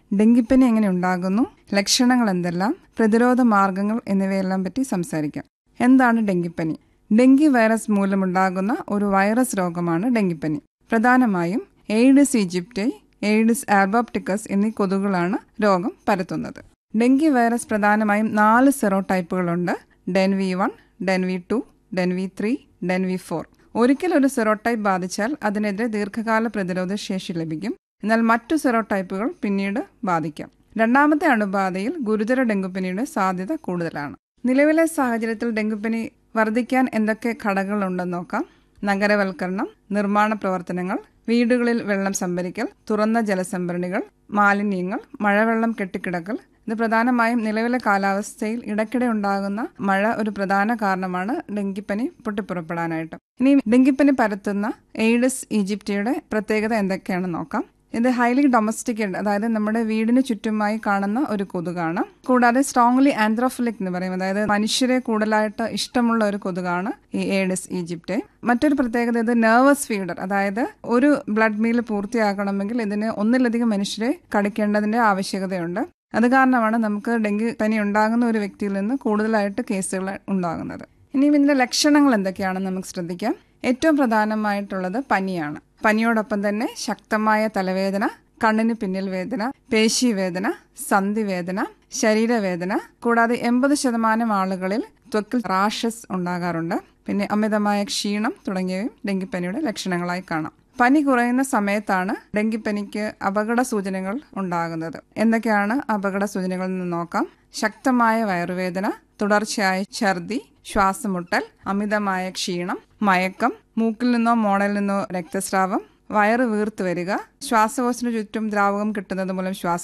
ഡെങ്കിപ്പനി എങ്ങനെ ഉണ്ടാകുന്നു ലക്ഷണങ്ങൾ എന്തെല്ലാം പ്രതിരോധ മാർഗങ്ങൾ എന്നിവയെല്ലാം പറ്റി സംസാരിക്കാം എന്താണ് ഡെങ്കിപ്പനി ഡെങ്കി വൈറസ് മൂലമുണ്ടാകുന്ന ഒരു വൈറസ് രോഗമാണ് ഡെങ്കിപ്പനി പ്രധാനമായും എയ്ഡിസ് ഈജിപ്റ്റൈ എയ്ഡിസ് ആൽബോപ്റ്റിക്കസ് എന്നീ കൊതുകുകളാണ് രോഗം പരത്തുന്നത് ഡെങ്കി വൈറസ് പ്രധാനമായും നാല് സെറോടൈപ്പുകളുണ്ട് DEN V one DEN V two DEN V three DEN V four ഒരിക്കൽ ഒരു സെറോടൈപ്പ് ബാധിച്ചാൽ അതിനെതിരെ ദീർഘകാല പ്രതിരോധ ശേഷി ലഭിക്കും എന്നാൽ മറ്റു സെറോടൈപ്പുകൾ പിന്നീട് ബാധിക്കാം രണ്ടാമത്തെ അണുബാധയിൽ ഗുരുതര ഡെങ്കുപ്പനിയുടെ സാധ്യത കൂടുതലാണ് നിലവിലെ സാഹചര്യത്തിൽ ഡെങ്കുപ്പനി വർദ്ധിക്കാൻ എന്തൊക്കെ ഘടകങ്ങളുണ്ടെന്ന് നോക്കാം നഗരവൽക്കരണം നിർമ്മാണ പ്രവർത്തനങ്ങൾ വീടുകളിൽ വെള്ളം സംഭരിക്കൽ തുറന്ന ജലസംഭരണികൾ മാലിന്യങ്ങൾ മഴവെള്ളം കെട്ടിക്കിടക്കൽ ഇത് പ്രധാനമായും നിലവിലെ കാലാവസ്ഥയിൽ ഇടയ്ക്കിടെ ഉണ്ടാകുന്ന മഴ ഒരു പ്രധാന കാരണമാണ് ഡെങ്കിപ്പനി പൊട്ടിപ്പുറപ്പെടാനായിട്ട് ഇനി ഡെങ്കിപ്പനി പരത്തുന്ന എയ്ഡസ് ഈജിപ്റ്റിയുടെ പ്രത്യേകത എന്തൊക്കെയാണെന്ന് നോക്കാം ഇത് ഹൈലി ഡൊമസ്റ്റിക്കേഡ് അതായത് നമ്മുടെ വീടിന് ചുറ്റുമായി കാണുന്ന ഒരു കൊതുകാണ് കൂടാതെ സ്ട്രോങ്ലി ആന്ത്രോഫിലിക് എന്ന് പറയും അതായത് മനുഷ്യരെ കൂടുതലായിട്ട് ഇഷ്ടമുള്ള ഒരു കൊതുകാണ് ഈ ഏഡിസ് ഈജിപ്റ്റ് മറ്റൊരു പ്രത്യേകത ഇത് നെർവസ് ഫീഡർ അതായത് ഒരു ബ്ലഡ് മീൽ പൂർത്തിയാക്കണമെങ്കിൽ ഇതിന് ഒന്നിലധികം മനുഷ്യരെ കടിക്കേണ്ടതിന്റെ ആവശ്യകതയുണ്ട് അത് കാരണമാണ് നമുക്ക് ഡെങ്കി പനി ഉണ്ടാകുന്ന ഒരു വ്യക്തിയിൽ നിന്ന് കൂടുതലായിട്ട് കേസുകൾ ഉണ്ടാകുന്നത് ഇനിയും ഇതിന്റെ ലക്ഷണങ്ങൾ എന്തൊക്കെയാണെന്ന് നമുക്ക് ശ്രദ്ധിക്കാം ഏറ്റവും പ്രധാനമായിട്ടുള്ളത് പനിയാണ് പനിയോടൊപ്പം തന്നെ ശക്തമായ തലവേദന കണ്ണിന് പിന്നിൽ വേദന പേശിവേദന സന്ധിവേദന ശരീരവേദന കൂടാതെ എൺപത് ശതമാനം ആളുകളിൽ ത്വക്കിൽ റാഷസ് ഉണ്ടാകാറുണ്ട് പിന്നെ അമിതമായ ക്ഷീണം തുടങ്ങിയവയും ഡെങ്കിപ്പനിയുടെ ലക്ഷണങ്ങളായി കാണാം പനി കുറയുന്ന സമയത്താണ് ഡെങ്കിപ്പനിക്ക് അപകട സൂചനകൾ ഉണ്ടാകുന്നത് എന്തൊക്കെയാണ് അപകട സൂചനകൾ എന്ന് നോക്കാം ശക്തമായ വയറുവേദന തുടർച്ചയായ ഛർദി ശ്വാസമുട്ടൽ അമിതമായ ക്ഷീണം മയക്കം മൂക്കിൽ നിന്നോ മോണയിൽ നിന്നോ രക്തസ്രാവം വയറ് വീർത്ത് വരിക ശ്വാസകോശത്തിന് ചുറ്റും ദ്രാവകം കിട്ടുന്നത് മൂലം ശ്വാസം